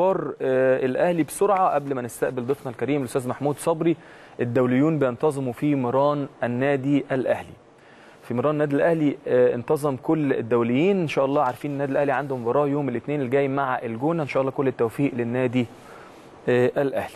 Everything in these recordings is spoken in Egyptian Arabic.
اخبار آه، الاهلي بسرعه قبل ما نستقبل ضيفنا الكريم الاستاذ محمود صبري الدوليون بينتظموا في مران النادي الاهلي في مران النادي الاهلي آه، انتظم كل الدوليين ان شاء الله عارفين النادي الاهلي عنده مباراه يوم الاثنين الجاي مع الجونه ان شاء الله كل التوفيق للنادي آه، الاهلي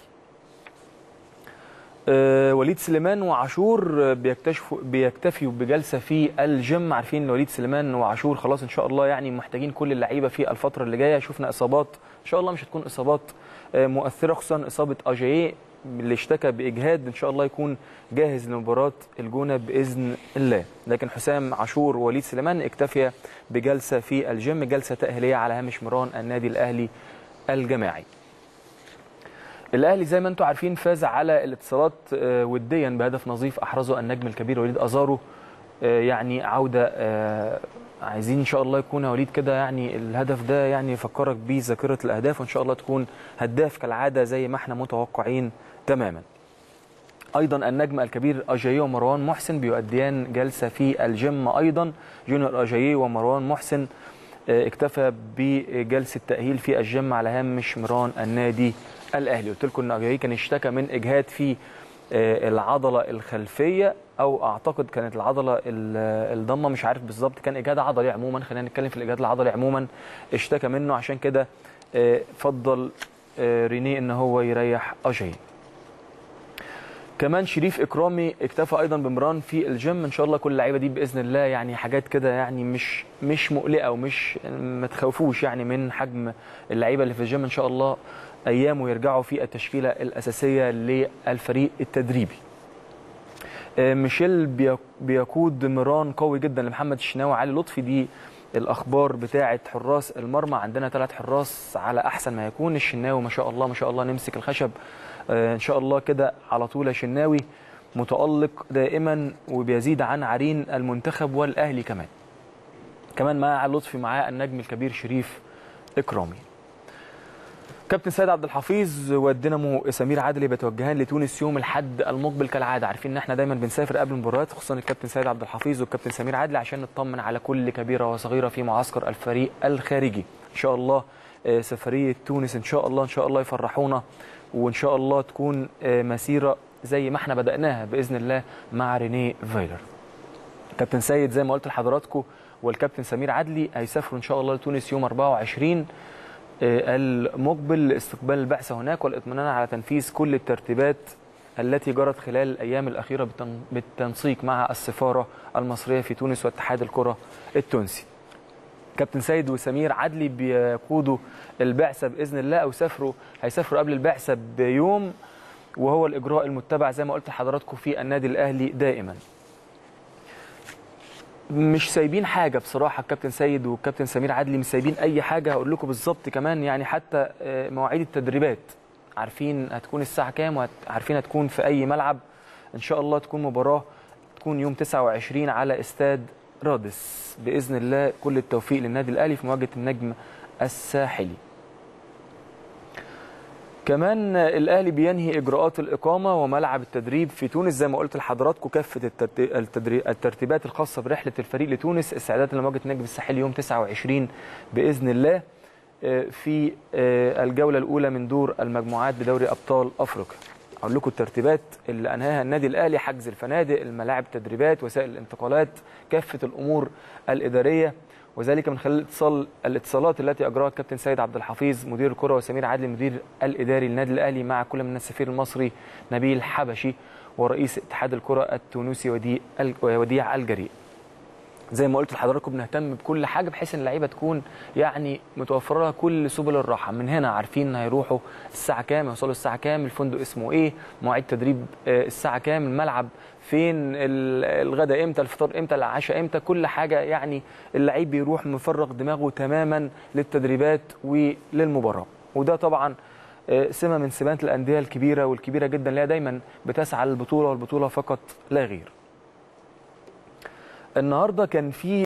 آه، وليد سليمان وعاشور آه، بيكتشفوا بيكتفيوا بجلسه في الجيم عارفين إن وليد سليمان وعاشور خلاص ان شاء الله يعني محتاجين كل اللعيبه في الفتره اللي جايه شفنا اصابات ان شاء الله مش هتكون اصابات آه، مؤثره خصوصا اصابه اجاييه اللي اشتكى باجهاد ان شاء الله يكون جاهز لمباراه الجونه باذن الله لكن حسام عاشور ووليد سليمان اكتفيا بجلسه في الجيم جلسه تاهيليه على هامش مران النادي الاهلي الجماعي الاهلي زي ما انتم عارفين فاز على الاتصالات آه، وديا بهدف نظيف احرزه النجم الكبير وليد ازارو آه، يعني عوده آه، عايزين ان شاء الله يكون يا وليد كده يعني الهدف ده يعني يفكرك بيه ذاكره الاهداف وان شاء الله تكون هداف كالعاده زي ما احنا متوقعين تماما ايضا النجم الكبير اجاييه ومروان محسن بيؤديان جلسه في الجيم ايضا جونيور اجاييه ومروان محسن آه، اكتفى بجلسه تاهيل في الجيم على هامش مران النادي الاهلي قلت لكم ان اجاييه كان اشتكى من اجهاد في آه، العضله الخلفيه او اعتقد كانت العضله ال- الضمه مش عارف بالظبط كان اجهاد عضلي عموما خلينا نتكلم في الاجهاد العضلي عموما اشتكى منه عشان كده آه، فضل آه، رينيه ان هو يريح اجاييه كمان شريف اكرامي اكتفى ايضا بمران في الجيم ان شاء الله كل اللعيبه دي باذن الله يعني حاجات كده يعني مش مش مقلقه ومش ما تخوفوش يعني من حجم اللعيبه اللي في الجيم ان شاء الله ايام ويرجعوا في التشكيله الاساسيه للفريق التدريبي آه، ميشيل بيق- بيقود مران قوي جدا لمحمد الشناوي وعلي لطفي دي الاخبار بتاعه حراس المرمى عندنا ثلاث حراس على احسن ما يكون الشناوي ما شاء الله ما شاء الله نمسك الخشب آه، ان شاء الله كده على طول يا شناوي متالق دائما وبيزيد عن عرين المنتخب والاهلي كمان كمان مع علي لطفي معاه النجم الكبير شريف اكرامي كابتن سيد عبد الحفيظ والدينامو سمير عدلي بيتوجهان لتونس يوم الاحد المقبل كالعاده عارفين ان احنا دايما بنسافر قبل المباريات خصوصا الكابتن سيد عبد الحفيظ والكابتن سمير عدلي عشان نطمن على كل كبيره وصغيره في معسكر الفريق الخارجي ان شاء الله آه، سفريه تونس ان شاء الله ان شاء الله يفرحونا وان شاء الله تكون آه، مسيره زي ما احنا بداناها باذن الله مع رينيه فايلر كابتن سيد زي ما قلت لحضراتكم والكابتن سمير عدلي هيسافروا ان شاء الله لتونس يوم 24 آه، المقبل لاستقبال البعثه هناك والاطمئنان على تنفيذ كل الترتيبات التي جرت خلال الايام الاخيره بالتن- بالتنسيق مع السفاره المصريه في تونس واتحاد الكره التونسي. كابتن سيد وسمير عدلي بيقودوا البعثه باذن الله او سافروا هيسافروا قبل البعثه بيوم وهو الاجراء المتبع زي ما قلت لحضراتكم في النادي الاهلي دائما. مش سايبين حاجه بصراحه الكابتن سيد والكابتن سمير عدلي مش سايبين اي حاجه هقول لكم بالظبط كمان يعني حتى آه، مواعيد التدريبات عارفين هتكون الساعه كام وعارفين هتكون في اي ملعب ان شاء الله تكون مباراه تكون يوم 29 على استاد رادس باذن الله كل التوفيق للنادي الاهلي في مواجهه النجم الساحلي كمان الاهلي بينهي اجراءات الاقامه وملعب التدريب في تونس زي ما قلت لحضراتكم كافه الترت- التدري- الترتيبات الخاصه برحله الفريق لتونس استعدادا لمواجهه النجم الساحلي يوم 29 باذن الله آه، في آه، الجوله الاولى من دور المجموعات بدوري ابطال افريقيا اقول لكم الترتيبات اللي انهاها النادي الاهلي حجز الفنادق الملاعب التدريبات وسائل الانتقالات كافه الامور الاداريه وذلك من خلال الاتصال الاتصالات التي اجراها الكابتن سيد عبد الحفيظ مدير الكره وسمير عادل المدير الاداري للنادي الاهلي مع كل من السفير المصري نبيل حبشي ورئيس اتحاد الكره التونسي وديع وديع الجريء زي ما قلت لحضراتكم بنهتم بكل حاجه بحيث ان اللعيبه تكون يعني متوفره لها كل سبل الراحه من هنا عارفين هيروحوا الساعه كام يوصلوا الساعه كام الفندق اسمه ايه مواعيد تدريب آه، الساعه كام الملعب فين ال- الغداء امتى الفطار امتى العشاء امتى كل حاجه يعني اللعيب بيروح مفرغ دماغه تماما للتدريبات وللمباراه وده طبعا آه، سمه من سمات الانديه الكبيره والكبيره جدا اللي هي دايما بتسعى للبطوله والبطوله فقط لا غير النهارده كان في